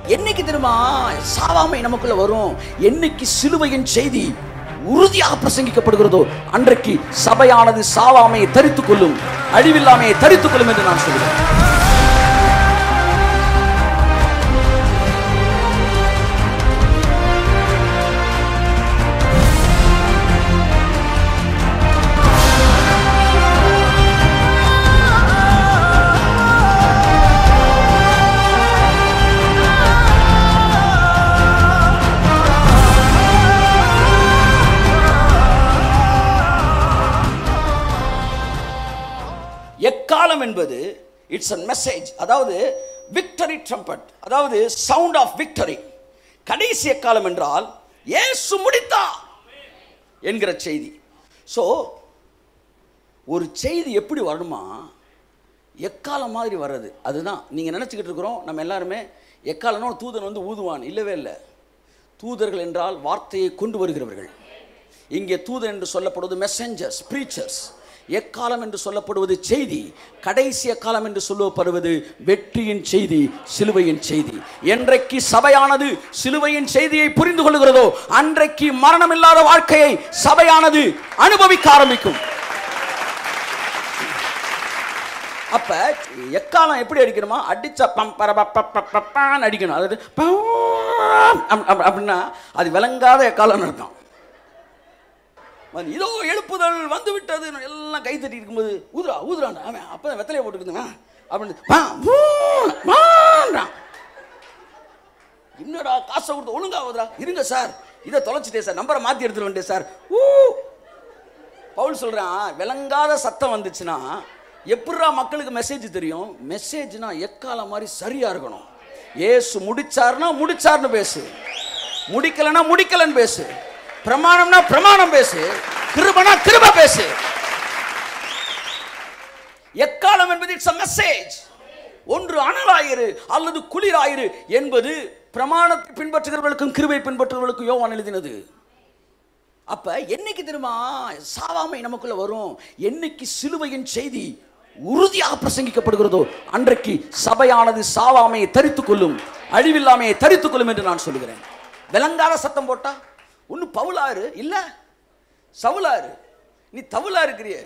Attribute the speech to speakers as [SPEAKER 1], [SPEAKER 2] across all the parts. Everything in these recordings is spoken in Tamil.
[SPEAKER 1] என்னைக்கு தெரியுமா சாவாமை நமக்குள்ள வரும் என்னைக்கு சிலுவையின் செய்தி உறுதியாக பிரசங்கிக்கப்படுகிறதோ அன்றைக்கு சபையானது சாவாமையை தரித்துக் கொள்ளும் அழிவில்லாமையை தரித்துக் கொள்ளும் என்று நான் சொல்கிறேன் எக்காலம் என்பது இட்ஸ் அ மெசேஜ் அதாவது விக்டரி ட்ரம்பட் அதாவது சவுண்ட் ஆஃப் விக்டரி கடைசி எக்காலம் என்றால் இயேசு முடித்தா என்கிற செய்தி ஸோ ஒரு செய்தி எப்படி வரணுமா எக்காலம் மாதிரி வர்றது அதுதான் நீங்கள் நினச்சிக்கிட்டு இருக்கிறோம் நம்ம எல்லாருமே எக்காலம்னா ஒரு தூதன் வந்து ஊதுவான் இல்லவே இல்லை தூதர்கள் என்றால் வார்த்தையை கொண்டு வருகிறவர்கள் இங்கே தூதன் என்று சொல்லப்படுவது மெசஞ்சர்ஸ் ப்ரீச்சர்ஸ் எக்காலம் என்று சொல்லப்படுவது செய்தி கடைசி எக்காலம் என்று சொல்லப்படுவது வெற்றியின் செய்தி சிலுவையின் செய்தி என்றைக்கு சபையானது சிலுவையின் செய்தியை புரிந்து கொள்கிறதோ அன்றைக்கு மரணமில்லாத வாழ்க்கையை சபையானது அனுபவிக்க ஆரம்பிக்கும் அப்ப எக்காலம் எப்படி அடிக்கணுமா அடிச்ச பம் பர ப ப ப ப பான்னு அடிக்கணும் அதாவது பம் அப்~ அப்~ அப்படின்னா அது விளங்காத எக்காலம் அர்த்தம் வந்து, இதோ எழுப்புதல் வந்து விட்டது எல்லாம் கை தட்டி இருக்கும்போது ஊதுரா ஊதுறான் அவன் அப்போ வெத்தலையை போட்டுக்கிதுங்க அப்படின்னு பா, ஊ, வான்றான். என்னடா காசை கொடுத்து ஒழுங்கா ஊதுரா இருங்க சார் இதை தொலைச்சிட்டேன் சார் நம்பரை மாற்றி எடுத்துட்டு வந்துட்டேன் சார் ஊ பவுல் சொல்றான் விளங்காத சத்தம் வந்துச்சுன்னா எப்படிரா மக்களுக்கு மெசேஜ் தெரியும் மெசேஜ்னா எக்காலம் மாதிரி சரியா இருக்கணும் ஏசு முடிச்சாருன்னா முடிச்சாருன்னு பேசு முடிக்கலைன்னா முடிக்கலன்னு பேசு பிரமாணம்னா பிரமாணம் பேசு கிருபனா கிருப பேசு எக்காலம் என்பது இட்ஸ் a மெசேஜ் ஒன்று அனலாயிரு அல்லது குளிராயிரு என்பது பிரமாணத்தை பின்பற்றுகிறவர்களுக்கும் கிருபை பின்பற்றுகிறவர்களுக்கும் யோவான் எழுதினது அப்ப என்னைக்கு தெரியுமா சாவாமை நமக்குள்ள வரும் என்னைக்கு சிலுவையின் செய்தி உறுதியாக பிரசங்கிக்கப்படுகிறதோ அன்றைக்கு சபையானது சாவாமையை தரித்துக் கொள்ளும் அழிவில்லாமையை தரித்துக் கொள்ளும் என்று நான் சொல்லுகிறேன் விளங்காத சத்தம் போட்டா ஒன்று பவுலாரு இல்ல சவுலாரு நீ தவுலா இருக்கிறிய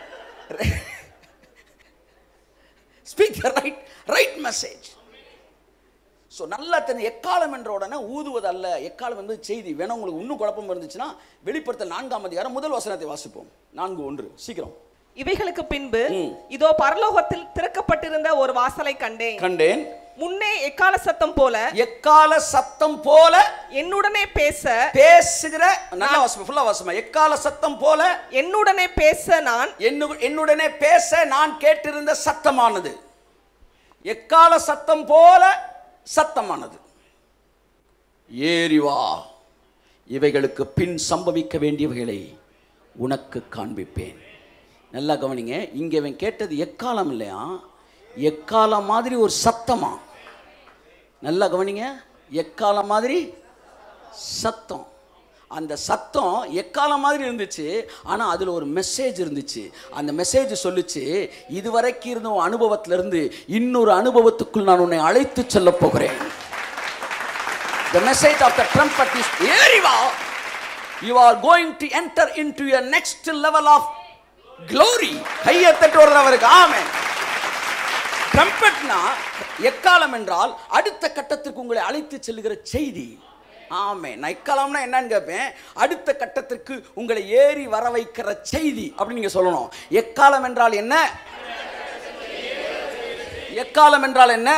[SPEAKER 1] speak right right message so நல்லா தெரிஞ்ச எக்காலம் என்ற உடனே ஊதுவது அல்ல எக்காலம் என்பது செய்தி வேணா உங்களுக்கு இன்னும் குழப்பம் இருந்துச்சுன்னா வெளிப்படுத்த நான்காம் அதிகாரம் முதல் வசனத்தை வாசிப்போம் நான்கு ஒன்று சீக்கிரம்
[SPEAKER 2] இவைகளுக்கு பின்பு
[SPEAKER 1] ம்.
[SPEAKER 2] இதோ பரலோகத்தில் திறக்கப்பட்டிருந்த ஒரு வாசலை கண்டேன்
[SPEAKER 1] கண்டேன்
[SPEAKER 2] முன்னே எக்கால சத்தம் போல
[SPEAKER 1] எக்கால சத்தம் போல
[SPEAKER 2] என்னுடனே பேச
[SPEAKER 1] பேசுகிற நல்லா வாசமா ஃபுல்லா வாசமா எக்கால சத்தம் போல
[SPEAKER 2] என்னுடனே பேச நான்
[SPEAKER 1] என்னு- என்னுடனே பேச நான் கேட்டிருந்த சத்தமானது எக்கால சத்தம் போல சத்தமானது ஏறி வா இவைகளுக்கு பின் சம்பவிக்க வேண்டியவைகளை உனக்கு காண்பிப்பேன் நல்லா கவனிங்க இங்கே இவன் கேட்டது எக்காலம் இல்லையா எக்காலம் மாதிரி ஒரு சத்தமா நல்லா கவனிங்க எக்காலம் மாதிரி சத்தம் அந்த சத்தம் எக்காலம் மாதிரி இருந்துச்சு ஆனால் அதில் ஒரு மெசேஜ் இருந்துச்சு அந்த மெசேஜ் சொல்லுச்சு இதுவரைக்கும் இருந்த உன் அனுபவத்திலிருந்து இன்னொரு அனுபவத்துக்குள் நான் உன்னை அழைத்து செல்ல போகிறேன் The message of the trumpet is ஏறிவா you are going to enter into your next level of glory கையை தட்டு அவருக்கு ஆமென் ட்ரம்பட்னா எக்காலம் என்றால் அடுத்த கட்டத்திற்கு உங்களை அழைத்து செல்லுகிற செய்தி ஆமே நான் எக்காலம்னா என்னன்னு கேட்பேன் அடுத்த கட்டத்திற்கு உங்களை ஏறி வர வைக்கிற செய்தி அப்படின்னு நீங்க சொல்லணும் எக்காலம் என்றால் என்ன எக்காலம் என்றால் என்ன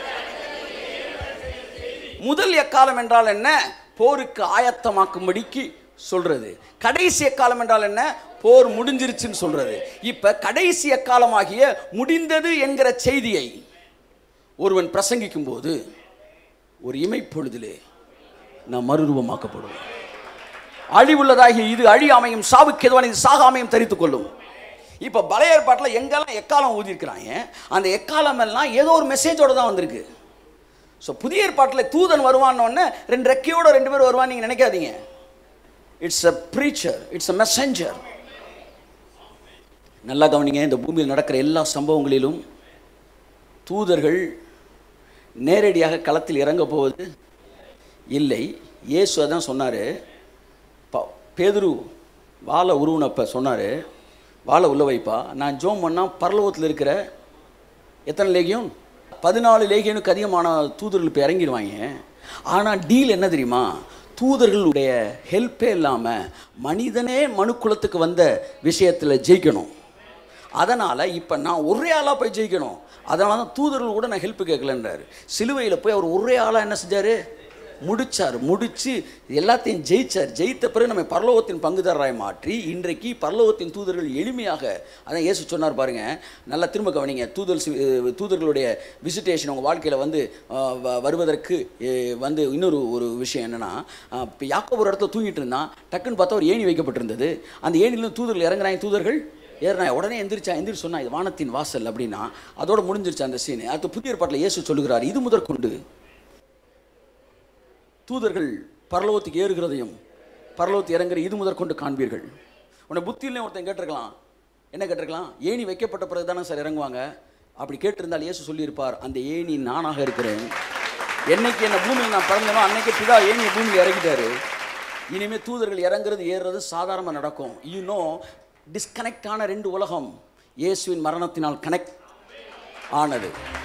[SPEAKER 1] முதல் எக்காலம் என்றால் என்ன போருக்கு ஆயத்தமாக்கும்படிக்கு சொல்றது கடைசி எக்காலம் என்றால் என்ன போர் முடிஞ்சிருச்சுன்னு சொல்றது இப்ப கடைசி எக்காலமாகிய முடிந்தது என்கிற செய்தியை ஒருவன் பிரசங்கிக்கும் போது ஒரு இமைப்பொழுதிலே நாம் மறுரூபமாக்கப்படுவோம் அழிவுள்ளதாகிய இது அழியாமையும் சாவுக்கு எதுவான இது சாகாமையும் தரித்துக் கொள்ளும் இப்போ பழைய ஏற்பாட்டில் எங்கெல்லாம் எக்காலம் ஊதியிருக்கிறாங்க அந்த எக்காலம் எல்லாம் ஏதோ ஒரு மெசேஜோட தான் வந்திருக்கு ஸோ புதிய ஏற்பாட்டில் தூதன் வருவான்னு ரெண்டு ரெக்கையோட ரெண்டு பேர் வருவான்னு நீங்கள் நினைக்காதீங்க it's a preacher it's a messenger நல்லா கவனிங்க இந்த பூமியில் நடக்கிற எல்லா சம்பவங்களிலும் தூதர்கள் நேரடியாக களத்தில் இறங்க போவது இல்லை இயேசு அதான் சொன்னார் ப பேதுரு வாழை உருவினப்ப சொன்னார் வாழை உள்ள வைப்பா நான் ஜோம் பண்ணால் பரலோகத்தில் இருக்கிற எத்தனை லேகியம் பதினாலு லேகியனுக்கு அதிகமான தூதர்கள் இப்போ இறங்கிடுவாங்க ஆனால் டீல் என்ன தெரியுமா தூதர்களுடைய ஹெல்ப்பே இல்லாமல் மனிதனே மனுக்குலத்துக்கு வந்த விஷயத்தில் ஜெயிக்கணும் அதனால் இப்போ நான் ஒரே ஆளாக போய் ஜெயிக்கணும் அதனால தான் தூதர்கள் கூட நான் ஹெல்ப் கேட்கலன்றாரு சிலுவையில் போய் அவர் ஒரே ஆளாக என்ன செஞ்சார் முடிச்சார் முடிச்சு எல்லாத்தையும் ஜெயிச்சார் ஜெயித்த பிறகு நம்ம பரலோகத்தின் பங்குதாரராய் மாற்றி இன்றைக்கு பரலோகத்தின் தூதர்கள் எளிமையாக அதான் இயேசு சொன்னார் பாருங்க நல்லா திரும்ப கவனிங்க தூதர் சி- அஹ் தூதர்களுடைய விசிட்டேஷன் உங்கள் வாழ்க்கையில் வந்து அஹ், வ- வருவதற்கு அஹ், வந்து இன்னொரு ஒரு விஷயம் என்னன்னா அஹ், இப்போ யாக்கோபு ஒரு இடத்துல தூங்கிட்டு இருந்தான் டக்குன்னு பார்த்தா ஒரு ஏணி வைக்கப்பட்டிருந்தது அந்த ஏணிலும் தூதர்கள் இறங்குறாங்க தூதர்கள் ஏறினா உடனே எந்திரிச்சா எந்திரிச்சு சொன்னா இது வானத்தின் வாசல் அப்படின்னா அதோட முடிஞ்சிருச்சு அந்த சீன் அடுத்து புதிய ஏற்பாட்டில் இயேசு சொல்லுகிறார் இது முதற்கொண்டு தூதர்கள் பரலோகத்துக்கு ஏறுகிறதையும் பரலோகத்து இறங்குற இது முதற்கொண்டு காண்பீர்கள் உன்னை புத்தியிலே ஒருத்தன் கேட்டிருக்கலாம் என்ன கேட்டிருக்கலாம் ஏணி வைக்கப்பட்ட பிறகு தானே சார் இறங்குவாங்க அப்படி கேட்டிருந்தால் இயேசு சொல்லியிருப்பார் அந்த ஏணி நானாக இருக்கிறேன் என்னைக்கு என்ன பூமியில் நான் பிறந்தனோ அன்னைக்கு பிதா ஏணியை பூமியில் இறங்கிட்டாரு இனிமேல் தூதர்கள் இறங்குறது ஏறுறது சாதாரணமாக நடக்கும் இன்னும் டிஸ்கனெக்ட் ஆன ரெண்டு உலகம் இயேசுவின் மரணத்தினால் கனெக்ட் ஆனது